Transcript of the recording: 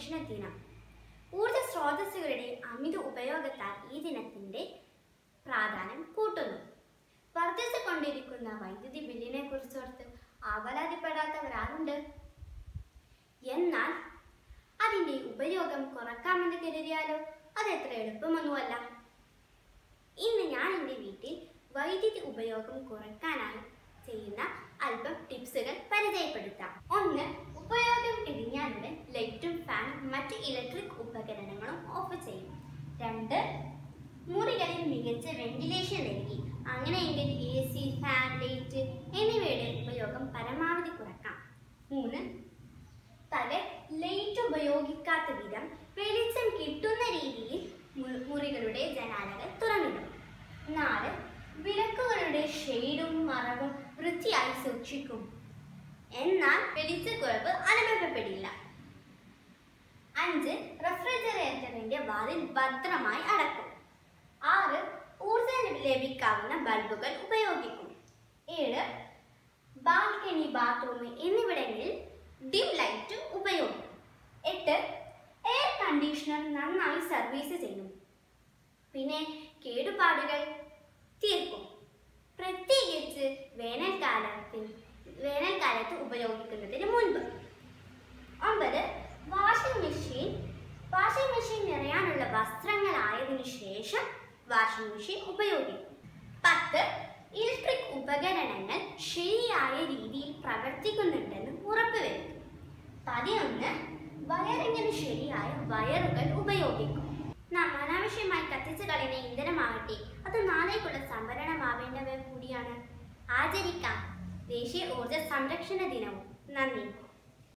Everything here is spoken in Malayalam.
സംരക്ഷണ ദിനം ഊർജ സ്രോതസ്സുകളുടെ അമിത ഉപയോഗത്താൽ ഈ ദിനത്തിന്റെ പ്രാധാന്യം കൂട്ടുന്നു വർദ്ധിച്ചുകൊണ്ടിരിക്കുന്ന വൈദ്യുതി ബില്ലിനെ കുറിച്ചോർത്ത് ആവലാതിപ്പെടാത്തവരാരുണ്ട് എന്നാൽ അതിന്റെ ഉപയോഗം കുറക്കാമെന്ന് കരുതിയാലോ അത് എത്ര എളുപ്പമൊന്നുമല്ല ഇന്ന് ഞാൻ എൻ്റെ വീട്ടിൽ വൈദ്യുതി ഉപയോഗം കുറയ്ക്കാനായി ചെയ്യുന്ന അല്പം ടിപ്സുകൾ പരിചയപ്പെടുത്താം ഒന്ന് ഉപയോഗം കഴിഞ്ഞാലുടൻ ലൈറ്റും ഫാനും മറ്റ് ഇലക്ട്രിക് ഉപകരണങ്ങളും ഓഫ് ചെയ്യും രണ്ട് മുറികളിൽ മികച്ച വെന്റിലേഷൻ നൽകി അങ്ങനെയെങ്കിൽ എ സി ഫാൻ ലൈറ്റ് എന്നിവയുടെ ഉപയോഗം പരമാവധി കുറക്കാം മൂന്ന് പകൽ ലൈറ്റ് ഉപയോഗിക്കാത്ത വിധം വെളിച്ചം കിട്ടുന്ന രീതിയിൽ മു- മുറികളുടെ ജനാലകൾ തുറന്നിടും നാല് വിളക്കുകളുടെ ഷെയ്ഡും മറവും വൃത്തിയായി സൂക്ഷിക്കും എന്നാൽ വെളിച്ചക്കുറവ് അനുഭവപ്പെടില്ല അഞ്ച് റെഫ്രിജറേറ്ററിന്റെ വാതിൽ ഭദ്രമായി അടക്കും ആറ് ഊർജ്ജം ലഭിക്കാവുന്ന ബൾബുകൾ ഉപയോഗിക്കും ഏഴ് ബാൽക്കണി ബാത്റൂം എന്നിവിടങ്ങളിൽ ഡിം ലൈറ്റ് ഉപയോഗിക്കും എട്ട് എയർ കണ്ടീഷണർ നന്നായി സർവീസ് ചെയ്യും പിന്നെ കേടുപാടുകൾ തീർക്കും പ്രത്യേകിച്ച് വേനൽക്കാലത്തിൽ വേനൽക്കാലത്ത് ഉപയോഗിക്കുന്നതിന് മുൻപ് ഒമ്പത് വാഷിംഗ് മെഷീൻ വാഷിംഗ് മെഷീൻ നിറയാനുള്ള വസ്ത്രങ്ങളായതിനു ശേഷം വാഷിംഗ് മെഷീൻ ഉപയോഗിക്കും പത്ത് ഇലക്ട്രിക് ഉപകരണങ്ങൾ ശരിയായ രീതിയിൽ പ്രവർത്തിക്കുന്നുണ്ടെന്ന് ഉറപ്പുവരുത്തും പതിനൊന്ന് വയറിങ്ങിന് ശരിയായ വയറുകൾ ഉപയോഗിക്കും നാം അനാവശ്യമായി കത്തിച്ചു കളയുന്ന ഇന്ധനമാകട്ടെ അത് നാളേക്കുള്ള സംഭരണമാവേണ്ടവ കൂടിയാണ് ആചരിക്കാം ദേശീയ ഊർജ സംരക്ഷണ ദിനവും നന്ദി